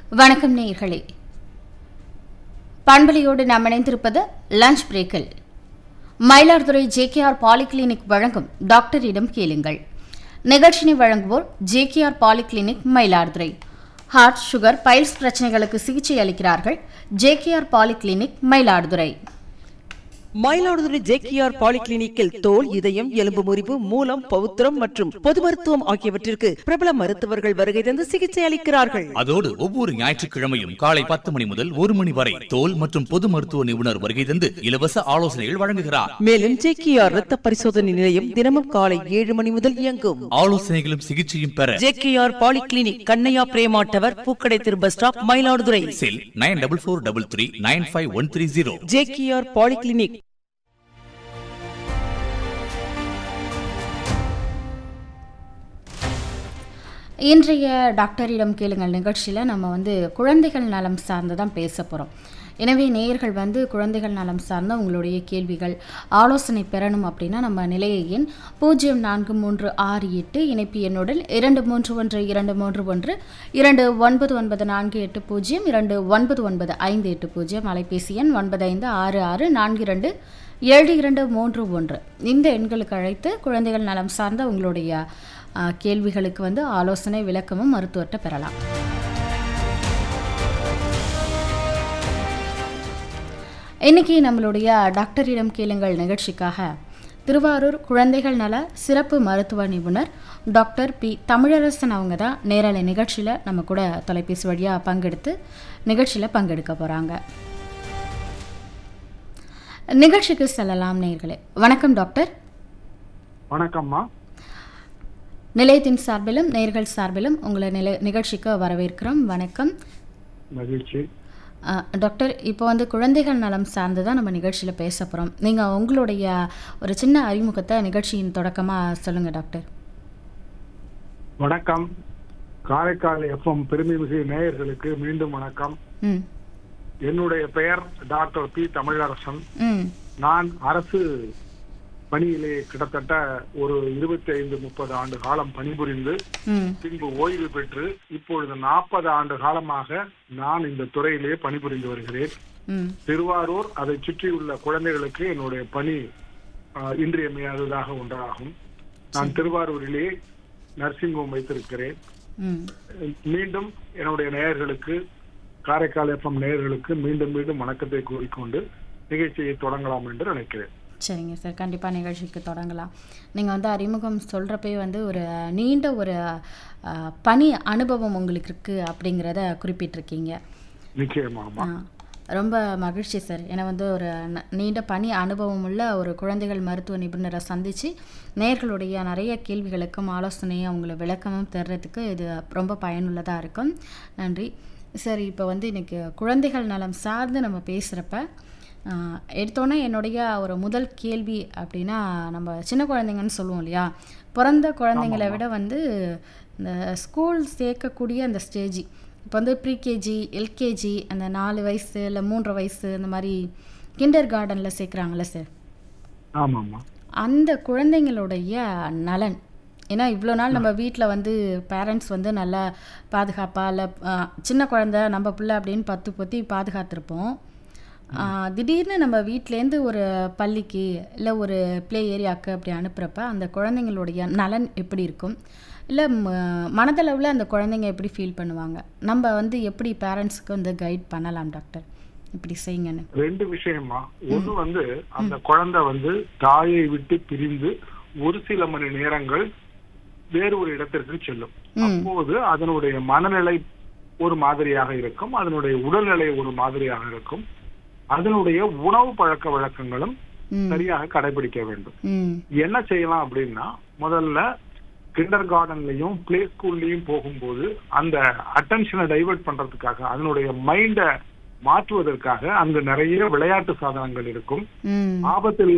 வணக்கம் நேயர்களே பண்பலையோடு நாம் இணைந்திருப்பது லஞ்ச் பிரேக்கில் மயிலாடுதுறை ஜேகேஆர் பாலிகிளினிக் வழங்கும் டாக்டரிடம் கேளுங்கள் நிகழ்ச்சினை வழங்குவோர் JKR polyclinic Mayiladuthurai heart sugar piles பிரச்சனைகளுக்கு சிகிச்சை அளிக்கிறார்கள் JKR polyclinic Mayiladuthurai Mayiladuthurai JKR பாலிகிளினிக்கில் தோல் இதயம் எலும்பு முறிவு மூலம் பௌத்திரம் மற்றும் பொது மருத்துவம் ஆகியவற்றிற்கு பிரபல மருத்துவர்கள் வருகை தந்து சிகிச்சை அளிக்கிறார்கள் அதோடு ஒவ்வொரு ஞாயிற்றுக்கிழமையும் காலை பத்து மணி முதல் ஒரு மணி வரை தோல் மற்றும் பொது மருத்துவ நிபுணர் வருகை தந்து இலவச ஆலோசனைகள் வழங்குகிறார் மேலும் ஜேகேஆர் ரத்த பரிசோதனை நிலையம் தினமும் காலை ஏழு மணி முதல் இயங்கும் ஆலோசனைகளும் சிகிச்சையும் பெற ஜேகேஆர் பாலிகிளினிக் கண்ணையா பிரேமாட்டவர் பூக்கடை திரு bus stop Mayiladuthurai cell nine double four double three nine five one three zero JKR polyclinic இன்றைய டாக்டரிடம் கேளுங்கள் நிகழ்ச்சியில் நம்ம வந்து குழந்தைகள் நலம் சார்ந்து தான் பேச போகிறோம் எனவே நேயர்கள் வந்து குழந்தைகள் நலம் சார்ந்த உங்களுடைய கேள்விகள் ஆலோசனை பெறணும் அப்படின்னா நம்ம நிலைய எண் பூஜ்ஜியம் நான்கு மூன்று ஆறு எட்டு இணைப்பு எண்ணுடன் இரண்டு மூன்று ஒன்று இரண்டு மூன்று ஒன்று இரண்டு ஒன்பது ஒன்பது நான்கு எட்டு பூஜ்ஜியம் இரண்டு ஒன்பது ஒன்பது ஐந்து எட்டு பூஜ்ஜியம் அலைபேசி எண் ஒன்பது ஐந்து ஆறு ஆறு நான்கு இரண்டு ஏழு இரண்டு மூன்று ஒன்று இந்த எண்களுக்கு அழைத்து குழந்தைகள் நலம் சார்ந்த உங்களுடைய ஆ, கேள்விகளுக்கு வந்து ஆலோசனை விளக்கமும் மருத்துவர்கிட்ட பெறலாம் இன்னைக்கு நம்மளுடைய டாக்டரிடம் கேளுங்கள் நிகழ்ச்சிக்காக திருவாரூர் குழந்தைகள் நல சிறப்பு மருத்துவ நிபுணர் டாக்டர் பி தமிழரசன் அவங்க தான் நேரலை நிகழ்ச்சியில் நம்ம கூட தொலைபேசி வழியாக பங்கெடுத்து நிகழ்ச்சியில் பங்கெடுக்க போகிறாங்க நிகழ்ச்சிக்கு செல்லலாம் நேயர்களே வணக்கம் டாக்டர் வணக்கம்மா நிலையத்தின் சார்பிலும் நேர்கள் சார்பிலும் உங்களை நிலை நிகழ்ச்சிக்கு வரவேற்கிறோம் வணக்கம் மகிழ்ச்சி ஆ, டாக்டர் இப்போ வந்து குழந்தைகள் நலம் சார்ந்து தான் நம்ம நிகழ்ச்சியில் பேச போகிறோம் நீங்கள் உங்களுடைய ஒரு சின்ன அறிமுகத்தை நிகழ்ச்சியின் தொடக்கமாக சொல்லுங்கள் டாக்டர் வணக்கம் காரைக்கால் எஃப்எம் பெருமைமிகு நேயர்களுக்கு மீண்டும் வணக்கம் ம் என்னுடைய பெயர் டாக்டர் பி தமிழரசன் ம் நான் அரசு பணியிலே கிட்டத்தட்ட ஒரு இருபத்தி ஐந்து முப்பது ஆண்டு காலம் பணிபுரிந்து ம் பின்பு ஓய்வு பெற்று இப்பொழுது நாற்பது ஆண்டு காலமாக நான் இந்த துறையிலே பணிபுரிந்து வருகிறேன் ம் திருவாரூர் அதை சுற்றியுள்ள குழந்தைகளுக்கு என்னுடைய பணி ஆஹ், இன்றியமையாததாக ஒன்றாகும் நான் திருவாரூரிலே நர்சிங் ஹோம் வைத்திருக்கிறேன் ம் மீண்டும் என்னுடைய நேயர்களுக்கு காரைக்கால் எஃப்எம் நேயர்களுக்கு மீண்டும் மீண்டும் வணக்கத்தை கூறிக்கொண்டு நிகழ்ச்சியை தொடங்கலாம் என்று நினைக்கிறேன் சரிங்க சார் கண்டிப்பாக நிகழ்ச்சிக்கு தொடங்கலாம் நீங்கள் வந்து அறிமுகம் சொல்கிறப்பே வந்து ஒரு நீண்ட ஒரு ஆ, பணி அனுபவம் உங்களுக்கு இருக்குது அப்படிங்கிறத குறிப்பிட்டிருக்கீங்க நிச்சயமாமா ஆ, ரொம்ப மகிழ்ச்சி சார் ஏன்னா வந்து ஒரு ந- நீண்ட பணி அனுபவம் உள்ள ஒரு குழந்தைகள் மருத்துவ நிபுணரை சந்தித்து நேர்களுடைய நிறைய கேள்விகளுக்கும் ஆலோசனையும் அவங்கள விளக்கமும் தர்றதுக்கு இது ரொம்ப பயனுள்ளதாக இருக்கும் நன்றி சார் இப்போ வந்து இன்னைக்கு குழந்தைகள் நலம் சார்ந்து நம்ம பேசுகிறப்ப எடுத்தோன்னே என்னுடைய ஒரு முதல் கேள்வி அப்படின்னா நம்ம சின்ன குழந்தைங்கன்னு சொல்லுவோம் இல்லையா பிறந்த குழந்தைங்களை விட வந்து இந்த ஸ்கூல் சேர்க்கக்கூடிய அந்த ஸ்டேஜ் இப்போ வந்து ப்ரீகேஜி எல்கேஜி அந்த நாலு வயசு இல்லை மூன்றரை வயசு அந்த மாதிரி கிண்டர் கார்டனில் சேர்க்குறாங்கல்ல சார் ஆமாம்மா அந்த குழந்தைங்களுடைய நலன் ஏன்னா இவ்வளோ நாள் நம்ம வீட்டில் வந்து பேரண்ட்ஸ் வந்து நல்லா பாதுகாப்பாக இல்லை சின்ன குழந்தை நம்ம பிள்ளை அப்படின்னு பத்து பொத்தி பாதுகாத்திருப்போம் ஆ, திடீர்னு நம்ம வீட்டிலேருந்து ஒரு பள்ளிக்கு இல்லை ஒரு ப்ளே ஏரியாவுக்கு அப்படி அனுப்புகிறப்ப அந்த குழந்தைங்களுடைய நலன் எப்படி இருக்கும் இல்லை மனதளவில் அந்த குழந்தைங்க எப்படி ஃபீல் பண்ணுவாங்க நம்ம வந்து எப்படி பேரண்ட்ஸ்க்கு வந்து கைட் பண்ணலாம் டாக்டர் இப்படி செய்யுங்கன்னு ரெண்டு விஷயமா ஒண்ணு வந்து அந்த குழந்தை வந்து தாயை விட்டு பிரிந்து ஒரு சில மணி நேரங்கள் வேறு ஒரு இடத்திற்கு செல்லும் அப்போது அதனுடைய மனநிலை ஒரு மாதிரியாக இருக்கும் அதனுடைய உடல்நிலை ஒரு மாதிரியாக இருக்கும் அதனுடைய உணவு பழக்க வழக்கங்களும் ம் சரியாக கடைபிடிக்க வேண்டும் ம் என்ன செய்யலாம் அப்படின்னா முதல்ல கிண்டர் கார்டன்லயும் பிளே ஸ்கூல்லயும் போகும்போது அந்த அட்டென்ஷனை டைவர்ட் பண்றதுக்காக அதனுடைய மைண்ட மாற்றுவதற்காக அங்கு நிறைய விளையாட்டு சாதனங்கள் இருக்கும் ம் ஆபத்தில்